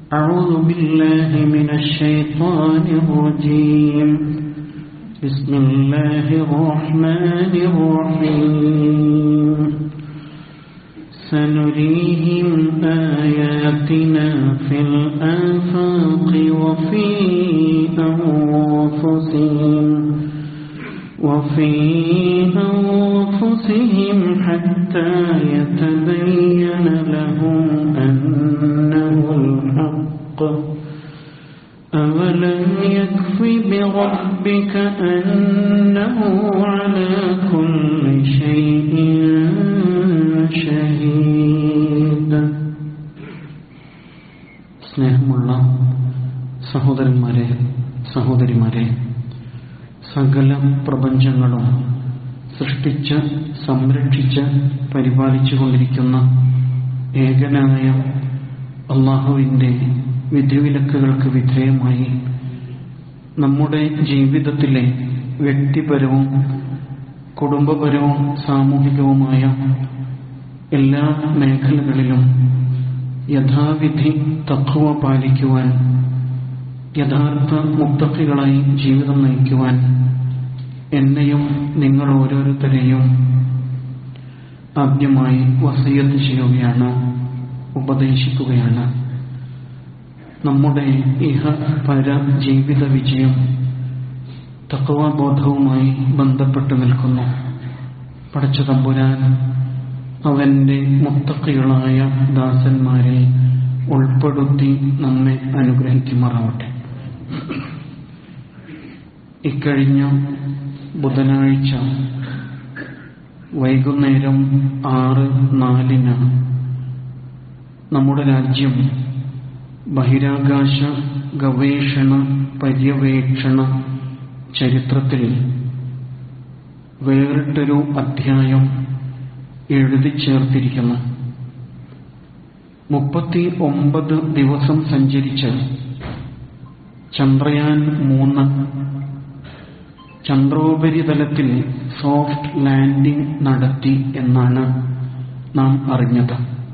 أعوذ بالله من الشيطان الرجيم بسم الله الرحمن الرحيم سنريهم آياتنا في الآفاق وفي أنفسهم وفي أنفسهم حتى يتبين لهم أنه الحق أولم يكف بربك أنه على كل شيء شهيد സ്നേഹമുള്ള സഹോദരന്മാരെ സഹോദരിമാരെ സകല പ്രപഞ്ചങ്ങളും സൃഷ്ടിച്ച് സംരക്ഷിച്ച് പരിപാലിച്ചുകൊണ്ടിരിക്കുന്ന ഏകനായ അള്ളാഹുവിൻ്റെ വിധിവിലക്കുകൾക്ക് വിധേയമായി നമ്മുടെ ജീവിതത്തിലെ വ്യക്തിപരവും കുടുംബപരവും സാമൂഹികവുമായ എല്ലാ മേഖലകളിലും യഥാവിധി തത്വ പാലിക്കുവാൻ യഥാർത്ഥ മുക്തക്കികളായി ജീവിതം നയിക്കുവാൻ എന്നെയും നിങ്ങൾ ഓരോരുത്തരെയും ആദ്യമായി വസീയത്ത് ചെയ്യുകയാണ് ഉപദേശിക്കുകയാണ് നമ്മുടെ ഇഹ പര ജീവിത വിജയം തത്വബോധവുമായി ബന്ധപ്പെട്ട് നിൽക്കുന്നു പടച്ച തമ്പുരാൻ അവന്റെ മുത്തക്കികളായ ദാസന്മാരെ ഉൾപ്പെടുത്തി നമ്മെ അനുഗ്രഹിക്കുമാറാവട്ടെ ഇക്കഴിഞ്ഞ ബുധനാഴ്ച വൈകുന്നേരം ആറ് നാലിന് നമ്മുടെ രാജ്യം ബഹിരാകാശ ഗവേഷണ പര്യവേക്ഷണ ചരിത്രത്തിൽ വേറിട്ടൊരു അധ്യായം എഴുതി ചേർത്തിരിക്കുന്നു മുപ്പത്തി ഒമ്പത് ദിവസം സഞ്ചരിച്ച് ചന്ദ്രയാൻ മൂന്ന് ചന്ദ്രോപരിതലത്തിൽ സോഫ്റ്റ് ലാൻഡിംഗ് നടത്തി എന്നാണ് നാം അറിഞ്ഞത്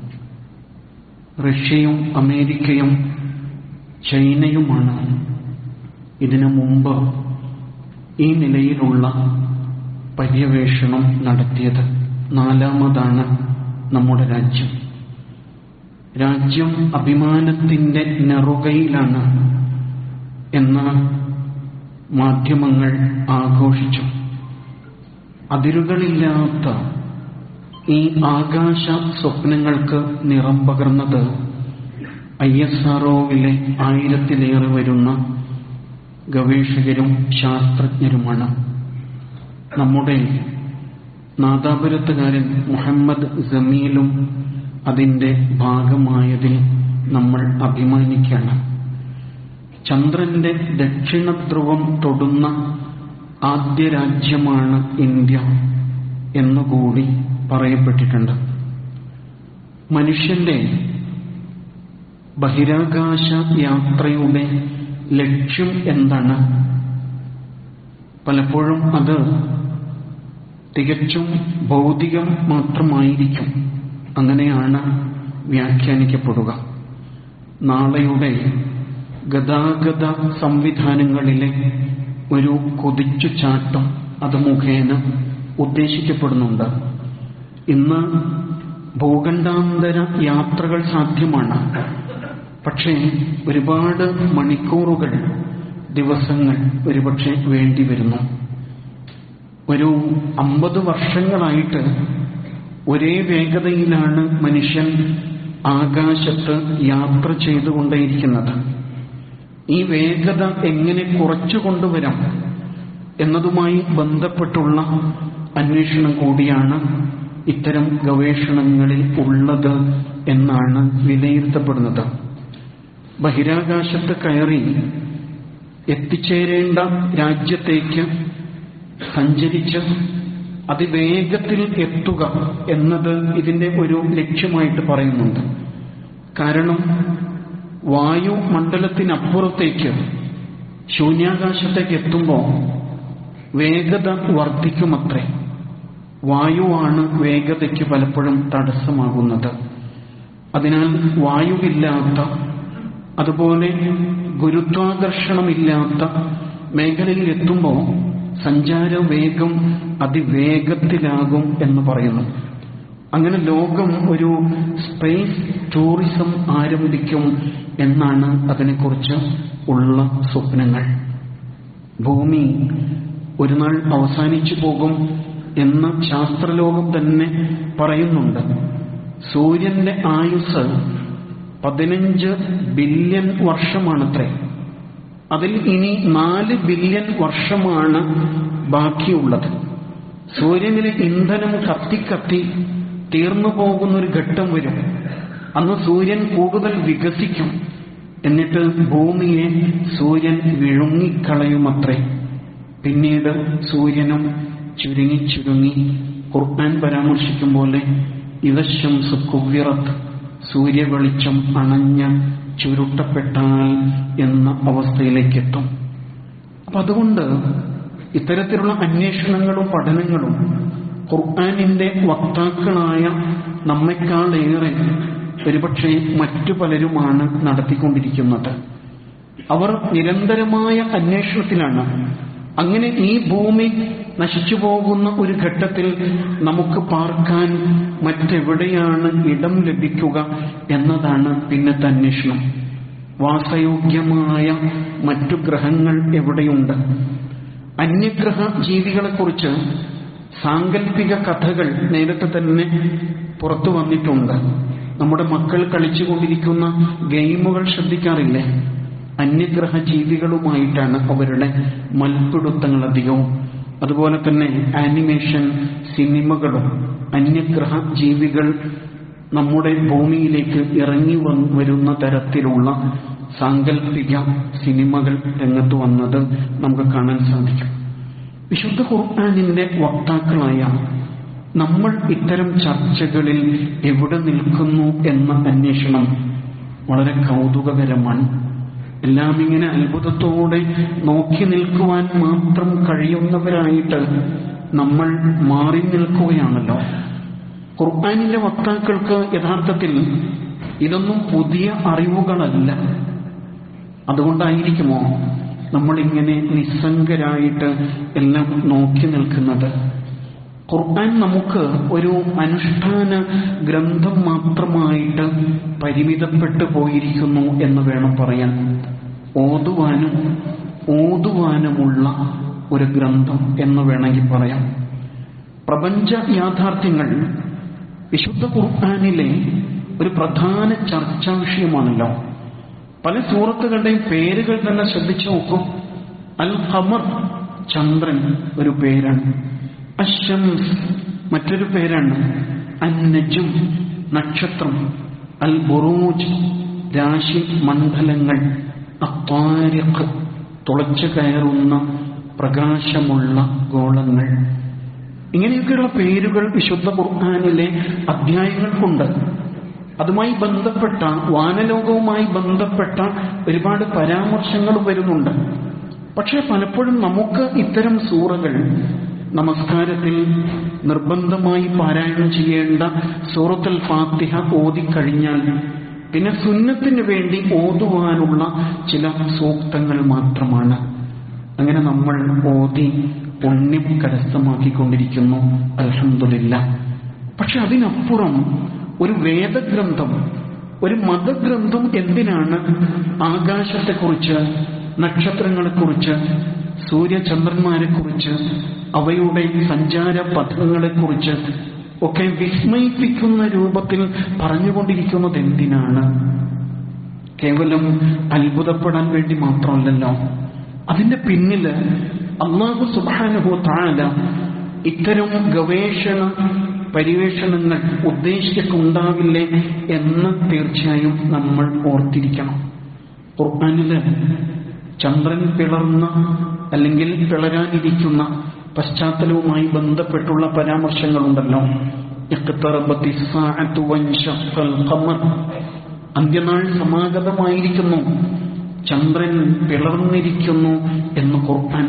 റഷ്യയും അമേരിക്കയും ചൈനയുമാണ് ഇതിനു മുമ്പ് ഈ നിലയിലുള്ള പര്യവേഷണം നടത്തിയത് നാലാമതാണ് നമ്മുടെ രാജ്യം രാജ്യം അഭിമാനത്തിന്റെ നെറുകയിലാണ് എന്ന് മാധ്യമങ്ങൾ ആഘോഷിച്ചു അതിരുകളില്ലാത്ത ഈ ആകാശ സ്വപ്നങ്ങൾക്ക് നിറം പകർന്നത് ഐ എസ് ആർഒവിലെ ആയിരത്തിലേറെ വരുന്ന ഗവേഷകരും ശാസ്ത്രജ്ഞരുമാണ് നമ്മുടെ നാദാപുരത്തുകാരൻ മുഹമ്മദ് ജമീലും അതിന്റെ ഭാഗമായതിൽ നമ്മൾ അഭിമാനിക്കണം ചന്ദ്രന്റെ ദക്ഷിണ ധ്രുവം തൊടുന്ന ആദ്യ രാജ്യമാണ് ഇന്ത്യ എന്നുകൂടി പറയപ്പെട്ടിട്ടുണ്ട് മനുഷ്യന്റെ ബഹിരാകാശ യാത്രയുടെ ലക്ഷ്യം എന്താണ് പലപ്പോഴും അത് തികച്ചും ഭൗതികം മാത്രമായിരിക്കും അങ്ങനെയാണ് വ്യാഖ്യാനിക്കപ്പെടുക നാളെയുടെ ഗതാഗത സംവിധാനങ്ങളിലെ ഒരു കുതിച്ചു ചാട്ടം അത് മുഖേന ഉദ്ദേശിക്കപ്പെടുന്നുണ്ട് ഇന്ന് ഭൂഖണ്ഡാന്തര യാത്രകൾ സാധ്യമാണ് പക്ഷേ ഒരുപാട് മണിക്കൂറുകൾ ദിവസങ്ങൾ ഒരുപക്ഷെ വേണ്ടി വരുന്നു ഒരു അമ്പത് വർഷങ്ങളായിട്ട് ഒരേ വേഗതയിലാണ് മനുഷ്യൻ ആകാശത്ത് യാത്ര ചെയ്തുകൊണ്ടേയിരിക്കുന്നത് ഈ വേഗത എങ്ങനെ കുറച്ചു കൊണ്ടുവരാം എന്നതുമായി ബന്ധപ്പെട്ടുള്ള അന്വേഷണം കൂടിയാണ് ഇത്തരം ഗവേഷണങ്ങളിൽ ഉള്ളത് എന്നാണ് വിലയിരുത്തപ്പെടുന്നത് ബഹിരാകാശത്ത് കയറി എത്തിച്ചേരേണ്ട രാജ്യത്തേക്ക് സഞ്ചരിച്ച് അതിവേഗത്തിൽ എത്തുക എന്നത് ഇതിന്റെ ഒരു ലക്ഷ്യമായിട്ട് പറയുന്നുണ്ട് കാരണം വായു മണ്ഡലത്തിനപ്പുറത്തേക്ക് ശൂന്യാകാശത്തേക്ക് എത്തുമ്പോൾ വേഗത വർദ്ധിക്കുമത്രേ വായുവാണ് വേഗതയ്ക്ക് പലപ്പോഴും തടസ്സമാകുന്നത് അതിനാൽ വായുവില്ലാത്ത അതുപോലെ ഗുരുത്വാകർഷണമില്ലാത്ത മേഖലയിൽ എത്തുമ്പോൾ സഞ്ചാര വേഗം അതിവേഗത്തിലാകും എന്ന് പറയുന്നു അങ്ങനെ ലോകം ഒരു സ്പേസ് ടൂറിസം ആരംഭിക്കും എന്നാണ് അതിനെക്കുറിച്ച് ഉള്ള സ്വപ്നങ്ങൾ ഭൂമി ഒരു നാൾ അവസാനിച്ചു പോകും എന്ന് ശാസ്ത്രലോകം തന്നെ പറയുന്നുണ്ട് സൂര്യന്റെ ആയുസ് പതിനഞ്ച് ബില്യൺ വർഷമാണത്രേ അതിൽ ഇനി നാല് ബില്യൺ വർഷമാണ് ബാക്കിയുള്ളത് സൂര്യനിലെ ഇന്ധനം കത്തിക്കത്തി തീർന്നു പോകുന്ന ഒരു ഘട്ടം വരും അന്ന് സൂര്യൻ കൂടുതൽ വികസിക്കും എന്നിട്ട് ഭൂമിയെ സൂര്യൻ വിഴുങ്ങിക്കളയുമത്രേ പിന്നീട് സൂര്യനും ചുരുങ്ങി ചുരുങ്ങി ഖുർആൻ പരാമർശിക്കും പോലെ ഇതശം സുക്കുവ്യറത്ത് സൂര്യവെളിച്ചം അണഞ്ഞ ചുരുട്ടപ്പെട്ടാൽ എന്ന അവസ്ഥയിലേക്കെത്തും അപ്പൊ അതുകൊണ്ട് ഇത്തരത്തിലുള്ള അന്വേഷണങ്ങളും പഠനങ്ങളും ഖുർആാനിന്റെ വക്താക്കളായ നമ്മെക്കാളേറെ ഒരുപക്ഷെ മറ്റു പലരുമാണ് നടത്തിക്കൊണ്ടിരിക്കുന്നത് അവർ നിരന്തരമായ അന്വേഷണത്തിലാണ് അങ്ങനെ ഈ ഭൂമി നശിച്ചു പോകുന്ന ഒരു ഘട്ടത്തിൽ നമുക്ക് പാർക്കാൻ മറ്റെവിടെയാണ് ഇടം ലഭിക്കുക എന്നതാണ് പിന്നത്തെ അന്വേഷണം വാസയോഗ്യമായ മറ്റു ഗ്രഹങ്ങൾ എവിടെയുണ്ട് അന്യഗ്രഹ ജീവികളെക്കുറിച്ച് സാങ്കല്പിക കഥകൾ നേരത്തെ തന്നെ പുറത്തു വന്നിട്ടുണ്ട് നമ്മുടെ മക്കൾ കളിച്ചുകൊണ്ടിരിക്കുന്ന ഗെയിമുകൾ ശ്രദ്ധിക്കാറില്ലേ അന്യഗ്രഹ ജീവികളുമായിട്ടാണ് അവരുടെ മൽപ്പിടുത്തങ്ങൾ അധികവും അതുപോലെ തന്നെ ആനിമേഷൻ സിനിമകളും അന്യഗ്രഹ ജീവികൾ നമ്മുടെ ഭൂമിയിലേക്ക് ഇറങ്ങി വരുന്ന തരത്തിലുള്ള സാങ്കല്പിക സിനിമകൾ രംഗത്ത് വന്നത് നമുക്ക് കാണാൻ സാധിക്കും വിശുദ്ധ ഖുർആാനിന്റെ വക്താക്കളായ നമ്മൾ ഇത്തരം ചർച്ചകളിൽ എവിടെ നിൽക്കുന്നു എന്ന അന്വേഷണം വളരെ കൗതുകകരമാണ് എല്ലാം ഇങ്ങനെ അത്ഭുതത്തോടെ നോക്കി നിൽക്കുവാൻ മാത്രം കഴിയുന്നവരായിട്ട് നമ്മൾ മാറി നിൽക്കുകയാണല്ലോ ഖുർആാനിന്റെ വക്താക്കൾക്ക് യഥാർത്ഥത്തിൽ ഇതൊന്നും പുതിയ അറിവുകളല്ല അതുകൊണ്ടായിരിക്കുമോ നമ്മളിങ്ങനെ നിസ്സംഗരായിട്ട് എല്ലാം നോക്കി നിൽക്കുന്നത് ഖുർആൻ നമുക്ക് ഒരു അനുഷ്ഠാന ഗ്രന്ഥം മാത്രമായിട്ട് പരിമിതപ്പെട്ടു പോയിരിക്കുന്നു എന്ന് വേണം പറയാൻ ഓതുവാനും ഓതുവാനുമുള്ള ഒരു ഗ്രന്ഥം എന്ന് വേണമെങ്കിൽ പറയാം പ്രപഞ്ച യാഥാർത്ഥ്യങ്ങൾ വിശുദ്ധ ഖുർആാനിലെ ഒരു പ്രധാന ചർച്ചാ വിഷയമാണല്ലോ പല സൂറത്തുകളുടെയും പേരുകൾ തന്നെ ശ്രദ്ധിച്ചു നോക്കും അൽ ഖമർ ചന്ദ്രൻ ഒരു പേരാണ് അഷംസ് മറ്റൊരു പേരാണ് അന്നജും നക്ഷത്രം അൽ ബുറൂജ് രാശി മണ്ഡലങ്ങൾ അത്താരിഖ് തുളച്ചു കയറുന്ന പ്രകാശമുള്ള ഗോളങ്ങൾ ഇങ്ങനെയൊക്കെയുള്ള പേരുകൾ വിശുദ്ധ ഖുർആാനിലെ അധ്യായങ്ങൾക്കുണ്ട് അതുമായി ബന്ധപ്പെട്ട വാനലോകവുമായി ബന്ധപ്പെട്ട ഒരുപാട് പരാമർശങ്ങൾ വരുന്നുണ്ട് പക്ഷെ പലപ്പോഴും നമുക്ക് ഇത്തരം സൂറകൾ നമസ്കാരത്തിൽ നിർബന്ധമായി പാരായണം ചെയ്യേണ്ട സൂറത്തുൽ ഫാത്തിഹ ഓതിക്കഴിഞ്ഞാൽ പിന്നെ സുന്നത്തിന് വേണ്ടി ഓതുവാനുള്ള ചില സൂക്തങ്ങൾ മാത്രമാണ് അങ്ങനെ നമ്മൾ ഓതി പുണ്യം കരസ്ഥമാക്കിക്കൊണ്ടിരിക്കുന്നു അലഹമില്ല പക്ഷെ അതിനപ്പുറം ഒരു വേദഗ്രന്ഥം ഒരു മതഗ്രന്ഥം എന്തിനാണ് ആകാശത്തെക്കുറിച്ച് നക്ഷത്രങ്ങളെക്കുറിച്ച് സൂര്യചന്ദ്രന്മാരെക്കുറിച്ച് അവയുടെ സഞ്ചാര പഥങ്ങളെക്കുറിച്ച് ഒക്കെ വിസ്മയിപ്പിക്കുന്ന രൂപത്തിൽ പറഞ്ഞുകൊണ്ടിരിക്കുന്നത് എന്തിനാണ് കേവലം അത്ഭുതപ്പെടാൻ വേണ്ടി മാത്രമല്ലല്ലോ അതിന്റെ പിന്നില് അള്ളാഹു സുബാനുഹു താല ഇത്തരം ഗവേഷണ പരിവേഷണങ്ങൾ ഉദ്ദേശിച്ചിട്ടുണ്ടാവില്ലേ എന്ന് തീർച്ചയായും നമ്മൾ ഓർത്തിരിക്കണം ഖുർആാനില് ചന്ദ്രൻ പിളർന്ന അല്ലെങ്കിൽ പിളരാനിരിക്കുന്ന പശ്ചാത്തലവുമായി ബന്ധപ്പെട്ടുള്ള പരാമർശങ്ങളുണ്ടല്ലോ അന്ത്യനാൾ സമാഗതമായിരിക്കുന്നു ചന്ദ്രൻ പിളർന്നിരിക്കുന്നു എന്ന് ഖുർആൻ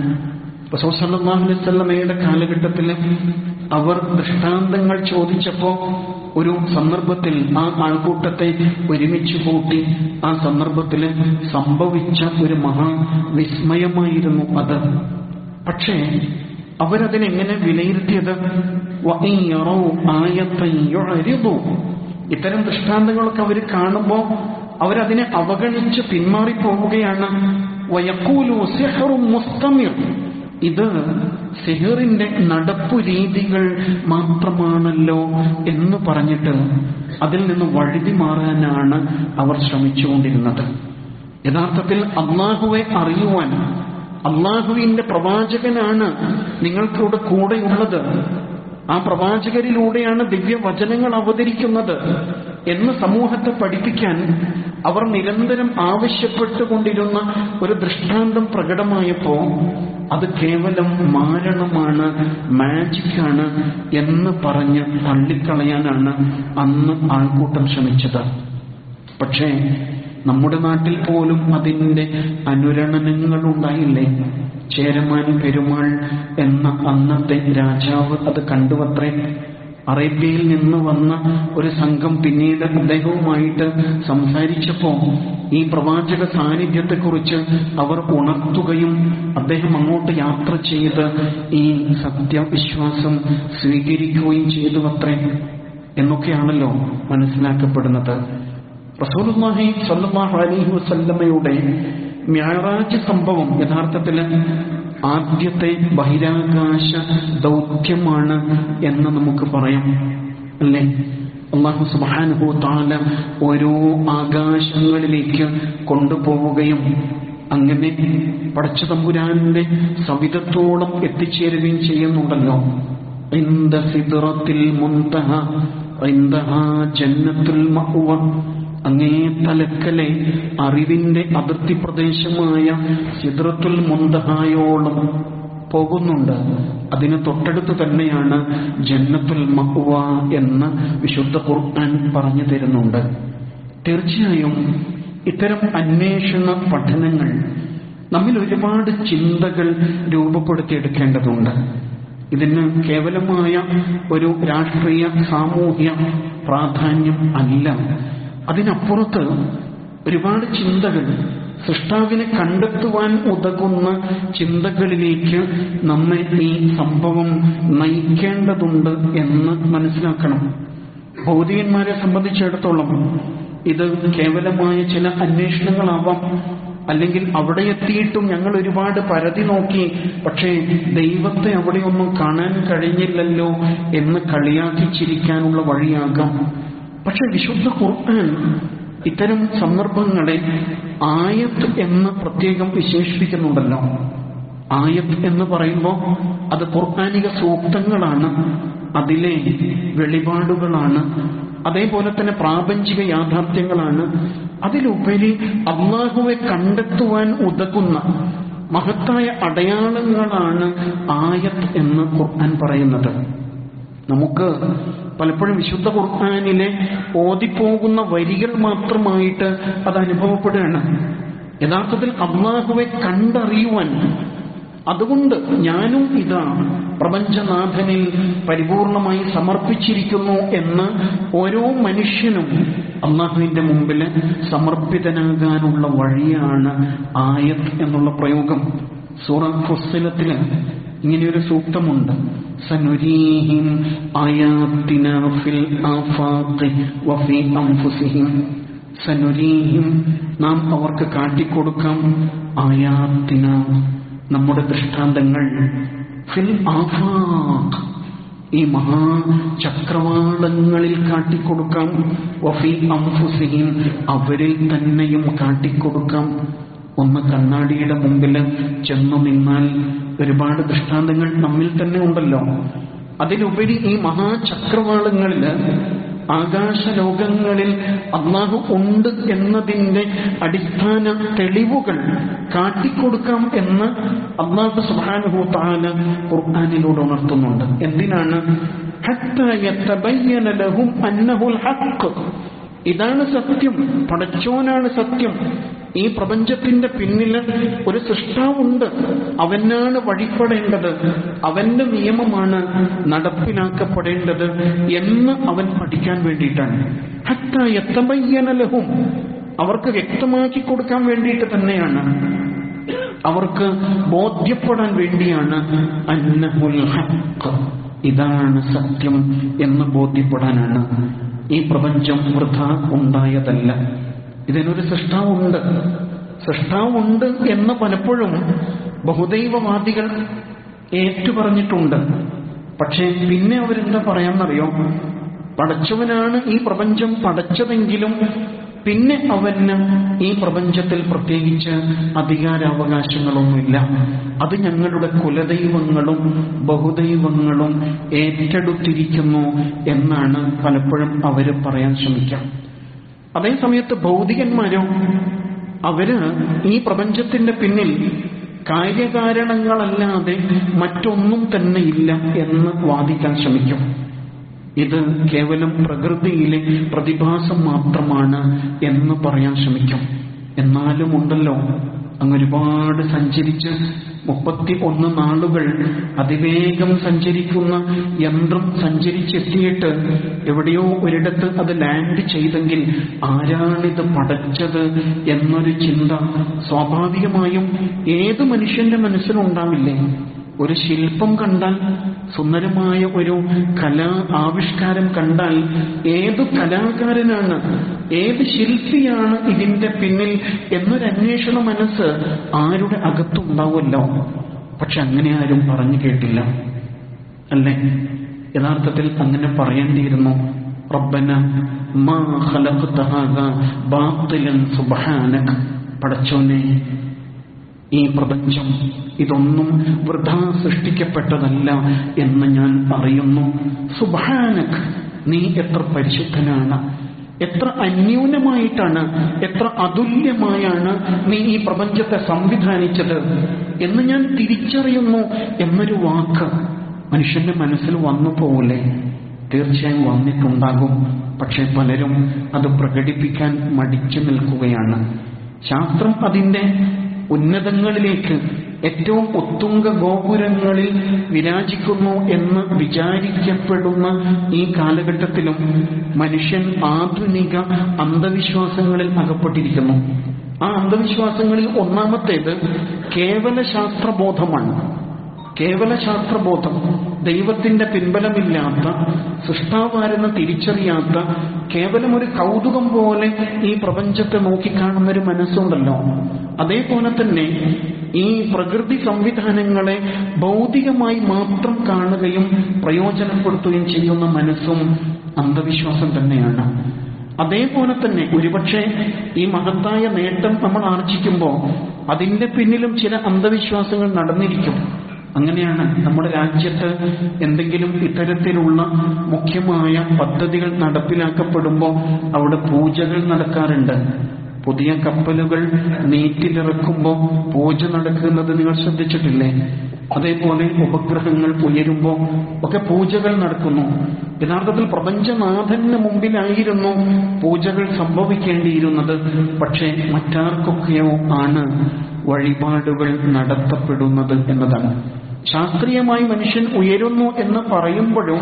റസൂസല്ലാഹുലമയുടെ കാലഘട്ടത്തിൽ അവർ ദൃഷ്ടാന്തങ്ങൾ ചോദിച്ചപ്പോ ഒരു സന്ദർഭത്തിൽ ആ ആൾക്കൂട്ടത്തെ ഒരുമിച്ച് കൂട്ടി ആ സന്ദർഭത്തിൽ സംഭവിച്ച ഒരു മഹാ വിസ്മയമായിരുന്നു അത് പക്ഷേ അവരതിനെങ്ങനെ വിലയിരുത്തിയത് വഇൻ യറൗ ആയത്തൻ യുഅരിദു. ഇത്തരം ദൃഷ്ടാന്തങ്ങളൊക്കെ അവർ കാണുമ്പോൾ അവരതിനെ അവഗണിച്ച് പിന്മാറിപ്പോവുകയാണ് വയക്കൂലു സിഹറും മുസ്തമിർ ഇത് സിഹറിന്റെ നടപ്പു രീതികൾ മാത്രമാണല്ലോ എന്ന് പറഞ്ഞിട്ട് അതിൽ നിന്ന് വഴുതി മാറാനാണ് അവർ ശ്രമിച്ചുകൊണ്ടിരുന്നത് യഥാർത്ഥത്തിൽ അള്ളാഹുവെ അറിയുവാൻ അള്ളാഹുവിന്റെ പ്രവാചകനാണ് നിങ്ങൾക്കിവിടെ കൂടെയുള്ളത് ആ പ്രവാചകരിലൂടെയാണ് ദിവ്യവചനങ്ങൾ അവതരിക്കുന്നത് എന്ന് സമൂഹത്തെ പഠിപ്പിക്കാൻ അവർ നിരന്തരം ആവശ്യപ്പെട്ടുകൊണ്ടിരുന്ന ഒരു ദൃഷ്ടാന്തം പ്രകടമായപ്പോ അത് കേവലം മാരണമാണ് മാജിക്കാണ് എന്ന് പറഞ്ഞ് തള്ളിക്കളയാനാണ് അന്ന് ആൾക്കൂട്ടം ശ്രമിച്ചത് പക്ഷേ നമ്മുടെ നാട്ടിൽ പോലും അതിൻ്റെ അനുരണനങ്ങൾ ഉണ്ടായില്ലേ ചേരമാൻ പെരുമാൾ എന്ന അന്നത്തെ രാജാവ് അത് കണ്ടുവത്രേ അറേബ്യയിൽ നിന്ന് വന്ന ഒരു സംഘം പിന്നീട് അദ്ദേഹവുമായിട്ട് സംസാരിച്ചപ്പോ ഈ പ്രവാചക സാന്നിധ്യത്തെക്കുറിച്ച് അവർ ഉണർത്തുകയും അദ്ദേഹം അങ്ങോട്ട് യാത്ര ചെയ്ത് ഈ സത്യവിശ്വാസം സ്വീകരിക്കുകയും ചെയ്തു അത്രേ എന്നൊക്കെയാണല്ലോ മനസ്സിലാക്കപ്പെടുന്നത് റസൂലുള്ളാഹി സ്വല്ലല്ലാഹു അലൈഹി വസല്ലമയുടെ മ്യാറാജ് സംഭവം യഥാർത്ഥത്തിൽ ആദ്യത്തെ ബഹിരാകാശ ദൗത്യമാണ് എന്ന് നമുക്ക് പറയാം അല്ലേ അള്ളാഹു സുബ്ഹാനഹു തആല ഓരോ ആകാശങ്ങളിലേക്ക് കൊണ്ടുപോവുകയും അങ്ങനെ പടച്ച തമ്പുരാന്റെ സവിധത്തോളം എത്തിച്ചേരുകയും ചെയ്യുന്നുണ്ടല്ലോ ഇന്ദ സിദ്റത്തിൽ മുൻതഹ ഇന്ദഹാ ജന്നത്തുൽ മഅ്വ അങ്ങേ തലക്കലെ അറിവിന്റെ അതിർത്തി പ്രദേശമായ സിദ്രത്തുൽ മുന്തഹായോളം പോകുന്നുണ്ട് അതിന് തൊട്ടടുത്ത് തന്നെയാണ് ജന്നത്തുൽ മഹ്വ എന്ന് വിശുദ്ധ ഖുർആൻ പറഞ്ഞു തരുന്നുണ്ട് തീർച്ചയായും ഇത്തരം അന്വേഷണ പഠനങ്ങൾ നമ്മിൽ ഒരുപാട് ചിന്തകൾ രൂപപ്പെടുത്തിയെടുക്കേണ്ടതുണ്ട് ഇതിന് കേവലമായ ഒരു രാഷ്ട്രീയ സാമൂഹ്യ പ്രാധാന്യം അല്ല അതിനപ്പുറത്ത് ഒരുപാട് ചിന്തകൾ സൃഷ്ടാവിനെ കണ്ടെത്തുവാൻ ഉതകുന്ന ചിന്തകളിലേക്ക് നമ്മെ ഈ സംഭവം നയിക്കേണ്ടതുണ്ട് എന്ന് മനസ്സിലാക്കണം ഭൗതികന്മാരെ സംബന്ധിച്ചിടത്തോളം ഇത് കേവലമായ ചില അന്വേഷണങ്ങളാവാം അല്ലെങ്കിൽ അവിടെ എത്തിയിട്ടും ഞങ്ങൾ ഒരുപാട് പരതി നോക്കി പക്ഷേ ദൈവത്തെ അവിടെയൊന്നും കാണാൻ കഴിഞ്ഞില്ലല്ലോ എന്ന് കളിയാക്കി ചിരിക്കാനുള്ള വഴിയാകാം പക്ഷെ വിശുദ്ധ ഖുർആൻ ഇത്തരം സന്ദർഭങ്ങളെ ആയത്ത് എന്ന് പ്രത്യേകം വിശേഷിപ്പിക്കുന്നുണ്ടല്ലോ ആയത്ത് എന്ന് പറയുമ്പോൾ അത് ഖുർആാനിക സൂക്തങ്ങളാണ് അതിലെ വെളിപാടുകളാണ് അതേപോലെ തന്നെ പ്രാപഞ്ചിക യാഥാർത്ഥ്യങ്ങളാണ് അതിലുപരി അള്ളാഹുവെ കണ്ടെത്തുവാൻ ഉതകുന്ന മഹത്തായ അടയാളങ്ങളാണ് ആയത്ത് എന്ന് ഖുർആൻ പറയുന്നത് നമുക്ക് പലപ്പോഴും വിശുദ്ധ ഖുർആാനിലെ ഓതിപ്പോകുന്ന വരികൾ മാത്രമായിട്ട് അത് അനുഭവപ്പെടുകയാണ് യഥാർത്ഥത്തിൽ അള്ളാഹുവെ കണ്ടറിയുവാൻ അതുകൊണ്ട് ഞാനും ഇതാ പ്രപഞ്ചനാഥനിൽ പരിപൂർണമായി സമർപ്പിച്ചിരിക്കുന്നു എന്ന് ഓരോ മനുഷ്യനും അള്ളാഹുവിന്റെ മുമ്പിൽ സമർപ്പിതനാകാനുള്ള വഴിയാണ് ആയത് എന്നുള്ള പ്രയോഗം സൂറ ഫുസ്സിലത്തില് ഇങ്ങനെയൊരു സൂക്തമുണ്ട് സനുരീഹിം ആയാത്തിന ഫിൽ ആഫാഖി വഫി അൻഫുസിഹിം സനുരീഹിം നാം അവർക്ക് കാട്ടിക്കൊടുക്കാം ആയാത്തിന നമ്മുടെ ദൃഷ്ടാന്തങ്ങൾ ഫിൽ ആഫാഖ് ഈ മഹാ ചക്രവാളങ്ങളിൽ കാട്ടിക്കൊടുക്കാം വഫി അംഫുസിഹിം അവരിൽ തന്നെയും കാട്ടിക്കൊടുക്കാം ഒന്ന് കണ്ണാടിയുടെ മുമ്പിൽ ചെന്നു നിന്നാൽ ഒരുപാട് ദൃഷ്ടാന്തങ്ങൾ നമ്മിൽ തന്നെ ഉണ്ടല്ലോ അതിലുപരി ഈ മഹാചക്രവാളങ്ങളില് ആകാശലോകങ്ങളിൽ അള്ളാഹു ഉണ്ട് എന്നതിന്റെ അടിസ്ഥാന തെളിവുകൾ കാട്ടിക്കൊടുക്കാം എന്ന് അള്ളാഹു സുബാനുഹു താല ഖുർആാനിലൂടെ ഉണർത്തുന്നുണ്ട് എന്തിനാണ് ഹത്താ യതബയ്യന ലഹും അന്നഹുൽ ഹഖ് ഇതാണ് സത്യം പടച്ചോനാണ് സത്യം ഈ പ്രപഞ്ചത്തിന്റെ പിന്നിൽ ഒരു സൃഷ്ടാവുണ്ട് അവനാണ് വഴിപ്പെടേണ്ടത് അവന്റെ നിയമമാണ് നടപ്പിലാക്കപ്പെടേണ്ടത് എന്ന് അവൻ പഠിക്കാൻ വേണ്ടിയിട്ടാണ് ഹത്ത എത്തമയ്യനലഹും അവർക്ക് വ്യക്തമാക്കി കൊടുക്കാൻ വേണ്ടിയിട്ട് തന്നെയാണ് അവർക്ക് ബോധ്യപ്പെടാൻ വേണ്ടിയാണ് അന്നഹുൽ ഹഖ് ഇതാണ് സത്യം എന്ന് ബോധ്യപ്പെടാനാണ് ഈ പ്രപഞ്ചം വൃഥ ഉണ്ടായതല്ല ഇതിനൊരു സൃഷ്ടാവുണ്ട് സൃഷ്ടാവുണ്ട് എന്ന് പലപ്പോഴും ബഹുദൈവവാദികൾ ഏറ്റുപറഞ്ഞിട്ടുണ്ട് പക്ഷേ പിന്നെ അവരെന്താ പറയാന്നറിയോ പടച്ചവനാണ് ഈ പ്രപഞ്ചം പടച്ചതെങ്കിലും പിന്നെ അവന് ഈ പ്രപഞ്ചത്തിൽ പ്രത്യേകിച്ച് അധികാരാവകാശങ്ങളൊന്നുമില്ല അത് ഞങ്ങളുടെ കുലദൈവങ്ങളും ബഹുദൈവങ്ങളും ഏറ്റെടുത്തിരിക്കുന്നു എന്നാണ് പലപ്പോഴും അവര് പറയാൻ ശ്രമിക്കാം അതേസമയത്ത് ഭൗതികന്മാരോ അവര് ഈ പ്രപഞ്ചത്തിന്റെ പിന്നിൽ കാര്യകാരണങ്ങളല്ലാതെ മറ്റൊന്നും തന്നെ ഇല്ല എന്ന് വാദിക്കാൻ ശ്രമിക്കും ഇത് കേവലം പ്രകൃതിയിലെ പ്രതിഭാസം മാത്രമാണ് എന്ന് പറയാൻ ശ്രമിക്കും എന്നാലും ഉണ്ടല്ലോ അങ്ങ് ഒരുപാട് സഞ്ചരിച്ച് മുപ്പത്തി ഒന്ന് നാളുകൾ അതിവേഗം സഞ്ചരിക്കുന്ന യന്ത്രം സഞ്ചരിച്ചെത്തിയിട്ട് എവിടെയോ ഒരിടത്ത് അത് ലാൻഡ് ചെയ്തെങ്കിൽ ആരാണിത് പടച്ചത് എന്നൊരു ചിന്ത സ്വാഭാവികമായും ഏത് മനുഷ്യന്റെ മനസ്സിലുണ്ടാവില്ലേ ഒരു ശില്പം കണ്ടാൽ സുന്ദരമായ ഒരു കലാ ആവിഷ്കാരം കണ്ടാൽ ഏത് കലാകാരനാണ് ഏത് ശില്പിയാണ് ഇതിന്റെ പിന്നിൽ എന്നൊരു അന്വേഷണ മനസ്സ് ആരുടെ അകത്തുണ്ടാവുമല്ലോ പക്ഷെ അങ്ങനെ ആരും പറഞ്ഞു കേട്ടില്ല അല്ലേ യഥാർത്ഥത്തിൽ അങ്ങനെ പറയേണ്ടിയിരുന്നു റബ്ബന മാ ഖലഖ്ത ഹാദാ ബാത്തിലൻ സുബ്ഹാനക പടച്ചോനെ ഈ പ്രപഞ്ചം ഇതൊന്നും വൃഥാ സൃഷ്ടിക്കപ്പെട്ടതല്ല എന്ന് ഞാൻ അറിയുന്നു സുബാനക് നീ എത്ര പരിശുദ്ധനാണ് എത്ര അന്യൂനമായിട്ടാണ് എത്ര അതുല്യമായാണ് നീ ഈ പ്രപഞ്ചത്തെ സംവിധാനിച്ചത് എന്ന് ഞാൻ തിരിച്ചറിയുന്നു എന്നൊരു വാക്ക് മനുഷ്യന്റെ മനസ്സിൽ വന്നു പോകില്ലേ തീർച്ചയായും വന്നിട്ടുണ്ടാകും പക്ഷെ പലരും അത് പ്രകടിപ്പിക്കാൻ മടിച്ചു നിൽക്കുകയാണ് ശാസ്ത്രം അതിന്റെ ഉന്നതങ്ങളിലേക്ക് ഏറ്റവും ഒത്തുങ്ക ഗോപുരങ്ങളിൽ വിരാജിക്കുന്നു എന്ന് വിചാരിക്കപ്പെടുന്ന ഈ കാലഘട്ടത്തിലും മനുഷ്യൻ ആധുനിക അന്ധവിശ്വാസങ്ങളിൽ അകപ്പെട്ടിരിക്കുന്നു ആ അന്ധവിശ്വാസങ്ങളിൽ ഒന്നാമത്തേത് കേവല ശാസ്ത്രബോധമാണ് കേവല ശാസ്ത്രബോധം ദൈവത്തിന്റെ പിൻബലമില്ലാത്ത സൃഷ്ടാവാരെന്ന് തിരിച്ചറിയാത്ത കേവലം ഒരു കൗതുകം പോലെ ഈ പ്രപഞ്ചത്തെ നോക്കിക്കാണുന്ന ഒരു മനസ്സുണ്ടല്ലോ അതേപോലെ തന്നെ ഈ പ്രകൃതി സംവിധാനങ്ങളെ ഭൗതികമായി മാത്രം കാണുകയും പ്രയോജനപ്പെടുത്തുകയും ചെയ്യുന്ന മനസ്സും അന്ധവിശ്വാസം തന്നെയാണ് അതേപോലെ തന്നെ ഒരുപക്ഷെ ഈ മഹത്തായ നേട്ടം നമ്മൾ ആർജിക്കുമ്പോൾ അതിന്റെ പിന്നിലും ചില അന്ധവിശ്വാസങ്ങൾ നടന്നിരിക്കും അങ്ങനെയാണ് നമ്മുടെ രാജ്യത്ത് എന്തെങ്കിലും ഇത്തരത്തിലുള്ള മുഖ്യമായ പദ്ധതികൾ നടപ്പിലാക്കപ്പെടുമ്പോൾ അവിടെ പൂജകൾ നടക്കാറുണ്ട് പുതിയ കപ്പലുകൾ നീറ്റിലിറക്കുമ്പോൾ പൂജ നടക്കുന്നത് നിങ്ങൾ ശ്രദ്ധിച്ചിട്ടില്ലേ അതേപോലെ ഉപഗ്രഹങ്ങൾ ഉയരുമ്പോൾ ഒക്കെ പൂജകൾ നടക്കുന്നു യഥാർത്ഥത്തിൽ പ്രപഞ്ചനാഥന് മുമ്പിലായിരുന്നു പൂജകൾ സംഭവിക്കേണ്ടിയിരുന്നത് പക്ഷേ മറ്റാർക്കൊക്കെയോ ആണ് വഴിപാടുകൾ നടത്തപ്പെടുന്നത് എന്നതാണ് ശാസ്ത്രീയമായി മനുഷ്യൻ ഉയരുന്നു എന്ന് പറയുമ്പോഴും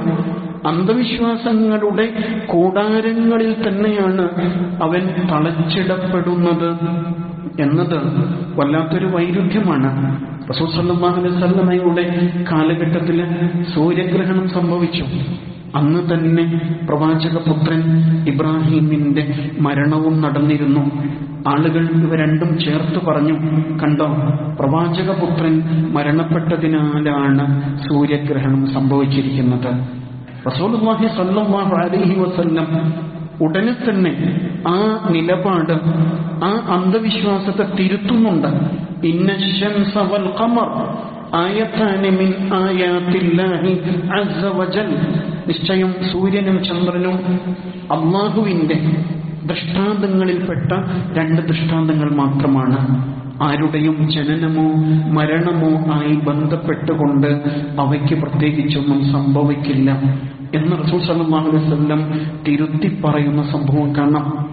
അന്ധവിശ്വാസങ്ങളുടെ കൂടാരങ്ങളിൽ തന്നെയാണ് അവൻ തളച്ചിടപ്പെടുന്നത് എന്നത് വല്ലാത്തൊരു വൈരുദ്ധ്യമാണ് റസൂൽ സല്ലല്ലാഹു അലൈഹി വസല്ലമയുടെ കാലഘട്ടത്തിൽ സൂര്യഗ്രഹണം സംഭവിച്ചു അന്ന് തന്നെ പ്രവാചക പുത്രൻ ഇബ്രാഹിമിന്റെ മരണവും നടന്നിരുന്നു ആളുകൾ ഇവ രണ്ടും ചേർത്ത് പറഞ്ഞു കണ്ടോ പ്രവാചക പുത്രൻ മരണപ്പെട്ടതിനാലാണ് സൂര്യഗ്രഹണം സംഭവിച്ചിരിക്കുന്നത് റസൂലുള്ളാഹി സ്വല്ലല്ലാഹു അലൈഹി വസല്ലം ഉടനെ തന്നെ ആ നിലപാട് ആ അന്ധവിശ്വാസത്തെ തിരുത്തുന്നുണ്ട് ഇന്ന ശംസ വൽ ഖമർ ആയത്താനി മിൻ ആയാത്തില്ലാഹി അസ്സ വജൽ നിശ്ചയം സൂര്യനും ചന്ദ്രനും അള്ളാഹുവിന്റെ ദൃഷ്ടാന്തങ്ങളിൽപ്പെട്ട രണ്ട് ദൃഷ്ടാന്തങ്ങൾ മാത്രമാണ് ആരുടെയും ജനനമോ മരണമോ ആയി ബന്ധപ്പെട്ടുകൊണ്ട് അവയ്ക്ക് പ്രത്യേകിച്ചൊന്നും സംഭവിക്കില്ല എന്ന് റസൂൽ സല്ലല്ലാഹു അലൈഹി വസല്ലം തിരുത്തി പറയുന്ന സംഭവം കാണാം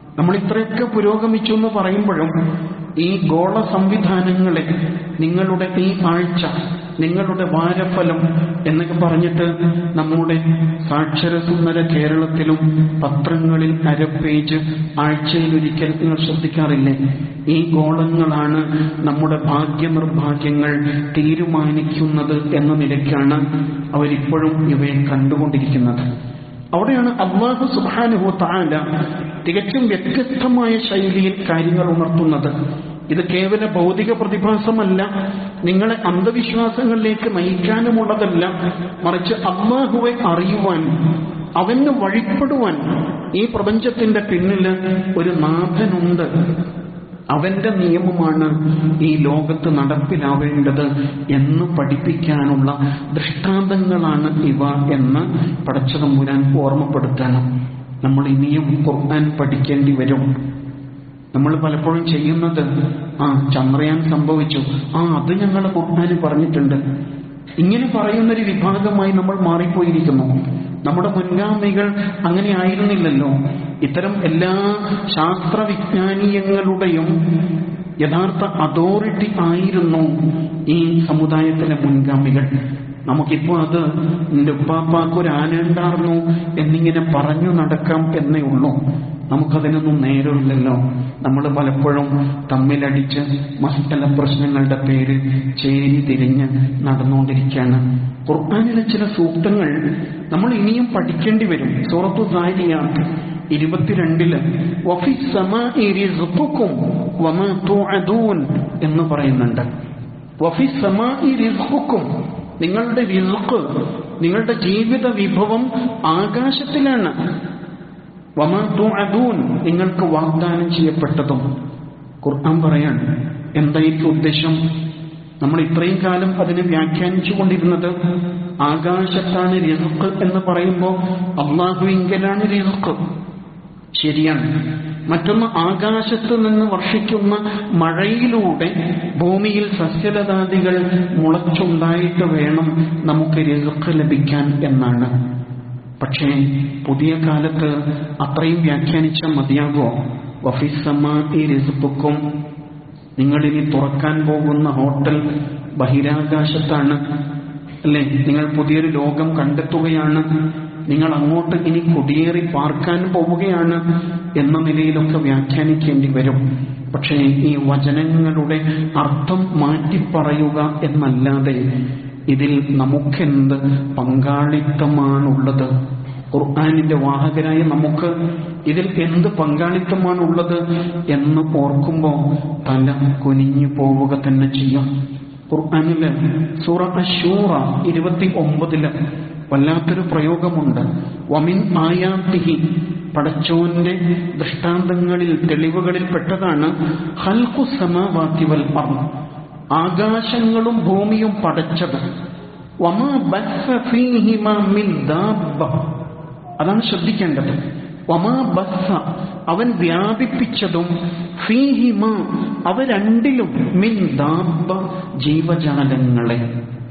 നമ്മൾ ഇത്രയൊക്കെ പുരോഗമിച്ചു എന്ന് പറയുമ്പോഴും ഈ ഗോള സംവിധാനങ്ങളെ നിങ്ങളുടെ ഈ ആഴ്ച നിങ്ങളുടെ വാരഫലം എന്നൊക്കെ പറഞ്ഞിട്ട് നമ്മുടെ സാക്ഷരസുന്ദര കേരളത്തിലും പത്രങ്ങളിൽ അര പേജ് ആഴ്ചയിലൊരിക്കൽ നിങ്ങൾ ശ്രദ്ധിക്കാറില്ലേ ഈ ഗോളങ്ങളാണ് നമ്മുടെ ഭാഗ്യനിർഭാഗ്യങ്ങൾ തീരുമാനിക്കുന്നത് എന്ന നിലയ്ക്കാണ് അവരിപ്പോഴും ഇവയെ കണ്ടുകൊണ്ടിരിക്കുന്നത് അവിടെയാണ് അള്ളാഹു സുബാനുഹു താല തികച്ചും വ്യത്യസ്തമായ ശൈലിയിൽ കാര്യങ്ങൾ ഉണർത്തുന്നത് ഇത് കേവല ഭൗതിക പ്രതിഭാസമല്ല നിങ്ങളെ അന്ധവിശ്വാസങ്ങളിലേക്ക് നയിക്കാനുമുള്ളതല്ല മറിച്ച് അള്ളാഹുവെ അറിയുവാൻ അവന് വഴിപ്പെടുവാൻ ഈ പ്രപഞ്ചത്തിന്റെ പിന്നില് ഒരു നാഥനുണ്ട് അവന്റെ നിയമമാണ് ഈ ലോകത്ത് നടപ്പിലാവേണ്ടത് എന്ന് പഠിപ്പിക്കാനുള്ള ദൃഷ്ടാന്തങ്ങളാണ് ഇവ എന്ന് പടച്ചതമ്പുരാൻ ഓർമ്മപ്പെടുത്തണം നമ്മൾ ഇനിയും ഖുർആൻ പഠിക്കേണ്ടി വരും നമ്മൾ പലപ്പോഴും ചെയ്യുന്നത് ആ ചന്ദ്രയാൻ സംഭവിച്ചു ആ അത് ഞങ്ങൾ ഖുർആാന് പറഞ്ഞിട്ടുണ്ട് ഇങ്ങനെ പറയുന്നൊരു വിഭാഗമായി നമ്മൾ മാറിപ്പോയിരിക്കുന്നു നമ്മുടെ മുൻഗാമികൾ അങ്ങനെ ആയിരുന്നില്ലല്ലോ ഇത്തരം എല്ലാ ശാസ്ത്രവിജ്ഞാനീയങ്ങളുടെയും യഥാർത്ഥ അതോറിറ്റി ആയിരുന്നു ഈ സമുദായത്തിലെ മുൻഗാമികൾ നമുക്കിപ്പോ അത് എന്റെ ഉപ്പാപ്പാക്ക് ഒരു ആനയുണ്ടായിരുന്നു എന്നിങ്ങനെ പറഞ്ഞു നടക്കാം എന്നേ ഉള്ളൂ നമുക്കതിനൊന്നും നേരമില്ലല്ലോ നമ്മൾ പലപ്പോഴും തമ്മിലടിച്ച് മസ്തല പ്രശ്നങ്ങളുടെ പേര് ചേരി തിരിഞ്ഞ് നടന്നുകൊണ്ടിരിക്കുകയാണ് ഖുർആാനിലെ ചില സൂക്തങ്ങൾ നമ്മൾ ഇനിയും പഠിക്കേണ്ടി വരും സൂറത്തു സാരിയാത്ത് ഇരുപത്തിരണ്ടില് വഫി സമാഇ റിസ്ഖുക്കും വമാ തുഅദൂൻ എന്ന് പറയുന്നുണ്ട് വഫി സമാഇ റിസ്ഖുക്കും നിങ്ങളുടെ റിസ്ഖ് നിങ്ങളുടെ ജീവിത വിഭവം ആകാശത്തിലാണ് വമാ തുഅദൂൻ നിങ്ങൾക്ക് വാഗ്ദാനം ചെയ്യപ്പെട്ടതും ഖുർആൻ പറയാണ് എന്തായിരിക്കും ഉദ്ദേശം നമ്മൾ ഇത്രയും കാലം അതിനെ വ്യാഖ്യാനിച്ചു കൊണ്ടിരുന്നത് ആകാശത്താണ് റിസ്ഖ് എന്ന് പറയുമ്പോൾ അള്ളാഹുവിങ്കലാണ് റിസ്ഖ് ശരിയാണ് മറ്റൊന്ന് ആകാശത്ത് നിന്ന് വർഷിക്കുന്ന മഴയിലൂടെ ഭൂമിയിൽ സസ്യലതാദികൾ മുളച്ചുണ്ടായിട്ട് വേണം നമുക്ക് റിസ്ഖ് ലഭിക്കാൻ എന്നാണ് പക്ഷേ പുതിയ കാലത്ത് അത്രയും വ്യാഖ്യാനിച്ച മതിയാകോ വഫിസമാ റിസ്ഖുക്കും നിങ്ങളിനി തുറക്കാൻ പോകുന്ന ഹോട്ടൽ ബഹിരാകാശത്താണ് അല്ലേ നിങ്ങൾ പുതിയൊരു ലോകം കണ്ടെത്തുകയാണ് നിങ്ങൾ അങ്ങോട്ട് ഇനി കുടിയേറി പാർക്കാൻ പോവുകയാണ് എന്ന നിലയിലൊക്കെ വ്യാഖ്യാനിക്കേണ്ടി വരും പക്ഷേ ഈ വചനങ്ങളുടെ അർത്ഥം മാറ്റിപ്പറയുക എന്നല്ലാതെ ഇതിൽ നമുക്കെന്ത് പങ്കാളിത്തമാണുള്ളത് ഖുർആാനിന്റെ വാഹകരായ നമുക്ക് ഇതിൽ എന്ത് പങ്കാളിത്തമാണുള്ളത് എന്ന് ഓർക്കുമ്പോൾ തല കുനിഞ്ഞു പോവുക തന്നെ ചെയ്യും ഖുർആാനില് സൂറ അഷൂറ ഇരുപത്തി ഒമ്പതില് വല്ലാത്തൊരു പ്രയോഗമുണ്ട് വമിൻ ആയാത്തിഹി പടച്ചോന്റെ ദൃഷ്ടാന്തങ്ങളിൽ തെളിവുകളിൽ പെട്ടതാണ് ഹൽക്കു സമാവാത്തി വൽ അർന്ന് ആകാശങ്ങളും ഭൂമിയും പടച്ചത് വമാ ബസ്സ ഫീഹിമ മിൻ ദാബ്ബ അതാണ് ശ്രദ്ധിക്കേണ്ടത് വമാ ബസ്സ അവൻ വ്യാപിപ്പിച്ചതും ഫീഹിമ അവ രണ്ടിലും മിൻ ദാബ്ബ ജീവജാലങ്ങളെ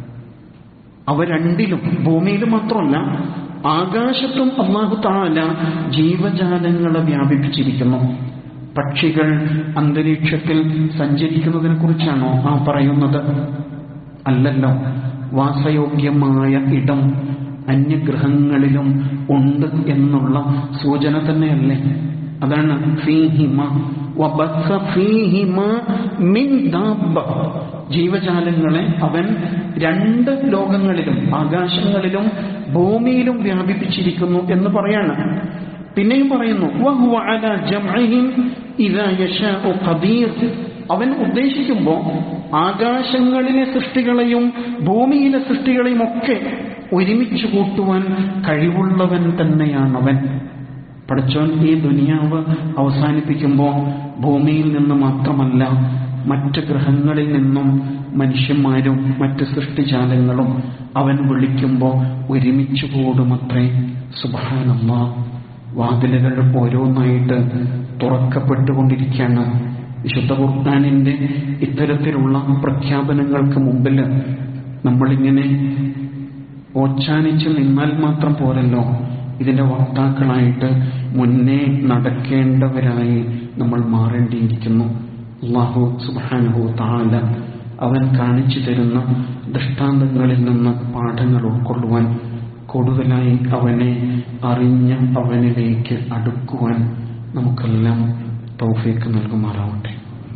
അവ രണ്ടിലും ഭൂമിയിൽ മാത്രമല്ല ആകാശത്തും അള്ളാഹു താല ജീവജാലങ്ങളെ വ്യാപിപ്പിച്ചിരിക്കുന്നു പക്ഷികൾ അന്തരീക്ഷത്തിൽ സഞ്ചരിക്കുന്നതിനെ കുറിച്ചാണോ ആ പറയുന്നത് അല്ലല്ലോ വാസയോഗ്യമായ ഇടം അന്യഗ്രഹങ്ങളിലും ഉണ്ട് എന്നുള്ള സൂചന തന്നെയല്ലേ അതാണ് ഫീഹിമ വബസ്സ ഫീഹിമ മിൻ ദാബ്ബ ജീവജാലങ്ങളെ അവൻ രണ്ട് ലോകങ്ങളിലും ആകാശങ്ങളിലും ഭൂമിയിലും വ്യാപിപ്പിച്ചിരിക്കുന്നു എന്ന് പറയാണ് പിന്നെയും പറയുന്നു വഹുവ അലാ ജംഇഹിം ഇദാ യശാഉ ഖദീർ അവൻ ഉദ്ദേശിക്കുമ്പോൾ ആകാശങ്ങളിലെ സൃഷ്ടികളെയും ഭൂമിയിലെ സൃഷ്ടികളെയും ഒക്കെ ഒരുമിച്ച് കൂട്ടുവാൻ കഴിവുള്ളവൻ തന്നെയാണവൻ പഠിച്ചോൻ ഈ ദുനിയാവ് അവസാനിപ്പിക്കുമ്പോൾ ഭൂമിയിൽ നിന്ന് മാത്രമല്ല മറ്റ് ഗ്രഹങ്ങളിൽ നിന്നും മനുഷ്യന്മാരും മറ്റ് സൃഷ്ടിജാലങ്ങളും അവൻ വിളിക്കുമ്പോൾ ഒരുമിച്ച് കൂടുമത്രേ സുബാനമ്മ വാതിലുകൾ ഓരോന്നായിട്ട് തുറക്കപ്പെട്ടുകൊണ്ടിരിക്കുകയാണ് വിശുദ്ധ ഖുർആാനിന്റെ ഇത്തരത്തിലുള്ള പ്രഖ്യാപനങ്ങൾക്ക് മുമ്പിൽ നമ്മളിങ്ങനെ ഓച്ചാനിച്ച് നിന്നാൽ മാത്രം പോരല്ലോ ഇതിന്റെ വക്താക്കളായിട്ട് മുന്നേ നടക്കേണ്ടവരായി നമ്മൾ മാറേണ്ടിയിരിക്കുന്നു അള്ളാഹു സുബാനുഹു താല അവൻ കാണിച്ചു തരുന്ന ദൃഷ്ടാന്തങ്ങളിൽ നിന്ന് പാഠങ്ങൾ ഉൾക്കൊള്ളുവാൻ കൂടുതലായി അവനെ അറിഞ്ഞ് അവനിലേക്ക് അടുക്കുവാൻ നമുക്കെല്ലാം തൗഫീക്ക് നൽകുമാറാവട്ടെ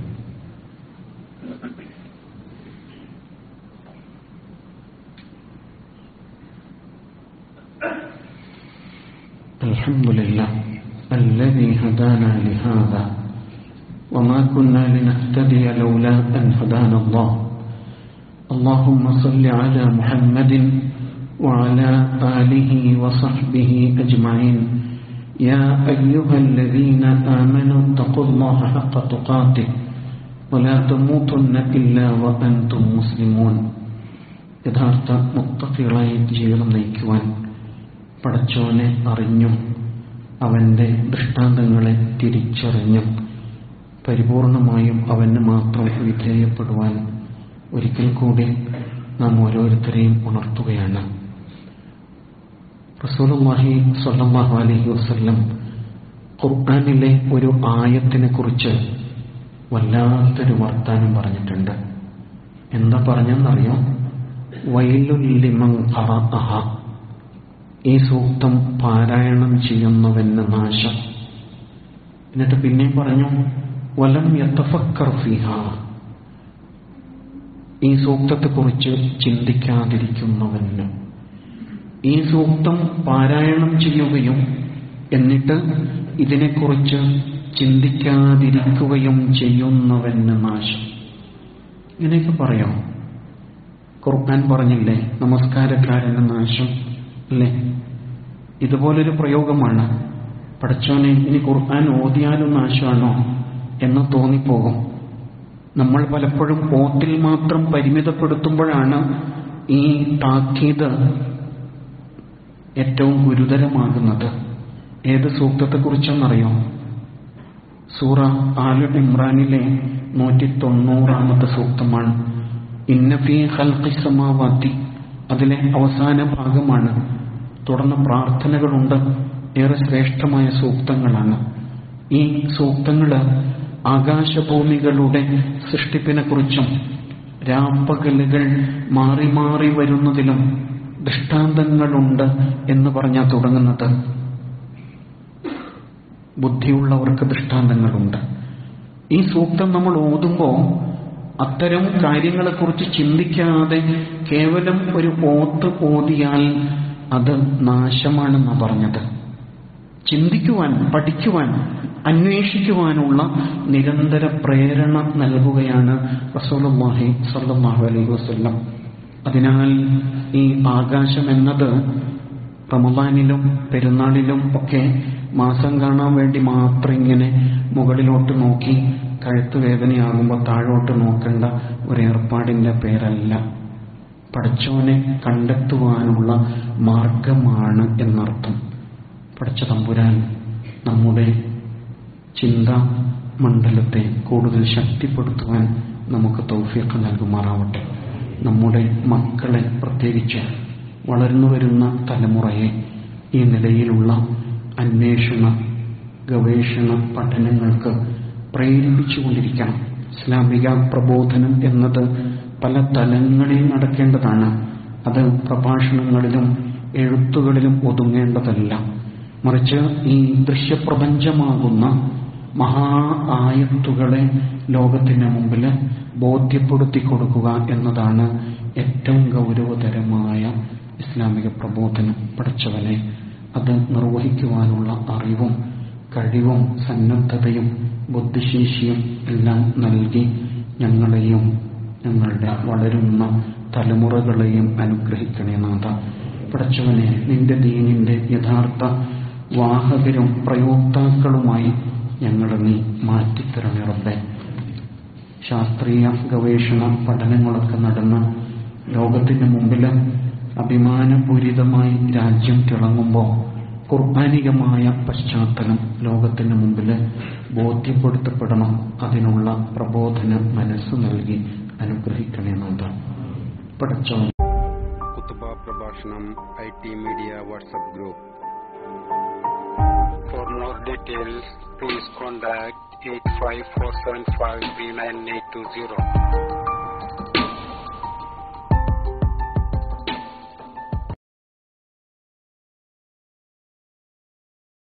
الحمد لله الذي هدانا لهذا وما كنا لنهتدي لولا أن هدانا الله اللهم صل على محمد وعلى آله وصحبه أجمعين يا أيها الذين آمنوا اتقوا الله حق تقاته ولا تموتن إلا وأنتم مسلمون യഥാർത്ഥ മുത്തക്കികളായി ജീവിതം നയിക്കുവാൻ പടച്ചോനെ അറിഞ്ഞും അവന്റെ ദൃഷ്ടാന്തങ്ങളെ തിരിച്ചറിഞ്ഞും പരിപൂർണമായും അവന് മാത്രം വിധേയപ്പെടുവാൻ ഒരിക്കൽ കൂടി നാം ഓരോരുത്തരെയും ഉണർത്തുകയാണ് റസൂലുള്ളാഹി സ്വല്ലല്ലാഹു അലൈഹി വസല്ലം ഖുർആനിലെ ഒരു ആയത്തിനെ കുറിച്ച് വല്ലാത്തൊരു വർത്താനം പറഞ്ഞിട്ടുണ്ട് എന്താ പറഞ്ഞെന്നറിയോ വൈലുല്ലിമൻ ഖറഅഹ ഈ സൂക്തം പാരായണം ചെയ്യുന്നവന് നാശം എന്നിട്ട് പിന്നെയും പറഞ്ഞു വലം യത്തഫക്കർ ഫിഹ ഈ സൂക്തത്തെക്കുറിച്ച് ചിന്തിക്കാതിരിക്കുന്നവന് ഈ സൂക്തം പാരായണം ചെയ്യുകയും എന്നിട്ട് ഇതിനെക്കുറിച്ച് ചിന്തിക്കാതിരിക്കുകയും ചെയ്യുന്നവന് നാശം ഇങ്ങനെയൊക്കെ പറയാം ഖുർആൻ പറഞ്ഞില്ലേ നമസ്കാരക്കാരന് നാശം അല്ലേ ഇതുപോലൊരു പ്രയോഗമാണ് പഠിച്ചോനെ ഇനി ഖുർആൻ ഓതിയാലും നാശമാണോ എന്ന് തോന്നിപ്പോകും നമ്മൾ പലപ്പോഴും ഓത്തിൽ മാത്രം പരിമിതപ്പെടുത്തുമ്പോഴാണ് ഈ താക്കീത് ഏറ്റവും ഗുരുതരമാകുന്നത് ഏത് സൂക്തത്തെക്കുറിച്ചെന്നറിയോ സൂറ ആലു ഇമ്രാനിലെ നൂറ്റി തൊണ്ണൂറാമത്തെ സൂക്തമാണ് ഇന്നഫി ഹൽക്കി സമാവാത്തി അതിലെ അവസാന ഭാഗമാണ് തുടർന്ന് പ്രാർത്ഥനകളുണ്ട് ഏറെ ശ്രേഷ്ഠമായ സൂക്തങ്ങളാണ് ഈ സൂക്തങ്ങള് ആകാശഭൂമികളുടെ സൃഷ്ടിപ്പിനെ കുറിച്ചും രാപ്പകലുകൾ മാറി മാറി വരുന്നതിലും ദൃഷ്ടാന്തങ്ങളുണ്ട് എന്ന് പറഞ്ഞാൽ തുടങ്ങുന്നത് ബുദ്ധിയുള്ളവർക്ക് ദൃഷ്ടാന്തങ്ങളുണ്ട് ഈ സൂക്തം നമ്മൾ ഓതുമ്പോൾ അത്തരം കാര്യങ്ങളെക്കുറിച്ച് ചിന്തിക്കാതെ കേവലം ഒരു ഓത്ത് ഓതിയാൽ അത് നാശമാണെന്നാണ് പറഞ്ഞത് ചിന്തിക്കുവാൻ പഠിക്കുവാൻ അന്വേഷിക്കുവാനുള്ള നിരന്തര പ്രേരണ നൽകുകയാണ് റസൂലുള്ളാഹി സ്വല്ലല്ലാഹു അലൈഹി വസല്ലം അതിനാൽ ഈ ആകാശം എന്നത് റമദാനിലും പെരുന്നാളിലും ഒക്കെ മാസം കാണാൻ വേണ്ടി മാത്രം ഇങ്ങനെ മുകളിലോട്ട് നോക്കി കഴുത്ത് വേദനയാകുമ്പോൾ താഴോട്ട് നോക്കേണ്ട ഒരു ഏർപ്പാടിന്റെ പേരല്ല പഠിച്ചവനെ കണ്ടെത്തുവാനുള്ള മാർഗമാണ് എന്നർത്ഥം പഠിച്ച തമ്പുരാൻ നമ്മുടെ ചിന്താ മണ്ഡലത്തെ കൂടുതൽ ശക്തിപ്പെടുത്തുവാൻ നമുക്ക് തൗഫീഖ് നൽകുമാറാവട്ടെ നമ്മുടെ മക്കളെ പ്രത്യേകിച്ച് വളർന്നു വരുന്ന തലമുറയെ ഈ നിലയിലുള്ള അന്വേഷണ ഗവേഷണ പഠനങ്ങൾക്ക് പ്രേരിപ്പിച്ചുകൊണ്ടിരിക്കണം ഇസ്ലാമിക പ്രബോധനം എന്നത് പല തലങ്ങളിൽ നടക്കേണ്ടതാണ് അത് പ്രഭാഷണങ്ങളിലും എഴുത്തുകളിലും ഒതുങ്ങേണ്ടതല്ല മറിച്ച് ഈ ദൃശ്യപ്രപഞ്ചമാകുന്ന മഹാ ആയത്തുകളെ ലോകത്തിന് മുമ്പിൽ ബോധ്യപ്പെടുത്തി കൊടുക്കുക എന്നതാണ് ഏറ്റവും ഗൗരവതരമായ ഇസ്ലാമിക പ്രബോധനം പഠിച്ചവനെ അത് നിർവഹിക്കുവാനുള്ള അറിവും കഴിവും സന്നദ്ധതയും ബുദ്ധിശേഷിയും എല്ലാം നൽകി ഞങ്ങളെയും ഞങ്ങളുടെ വളരുന്ന തലമുറകളെയും അനുഗ്രഹിക്കണേ നാഥ പഠിച്ചവനെ നിന്റെ ദീനിന്റെ യഥാർത്ഥ വാഹകരും പ്രയോക്താക്കളുമായി ഞങ്ങളെ നീ മാറ്റിത്തരണേ റബ്ബേ ശാസ്ത്രീയ ഗവേഷണ പഠനങ്ങളൊക്കെ നടന്ന് ലോകത്തിന് മുമ്പിൽ അഭിമാനപൂരിതമായി രാജ്യം തിളങ്ങുമ്പോൾ ഖുർആാനികമായ പശ്ചാത്തലം ലോകത്തിന് മുമ്പിൽ ബോധ്യപ്പെടുത്തപ്പെടണം അതിനുള്ള പ്രബോധന മനസ്സ് നൽകി അനുഗ്രഹിക്കണേ നാഥ പഠിച്ചോ കുത്തുബ പ്രഭാഷണം I T media WhatsApp group for For more details, please contact 854753980.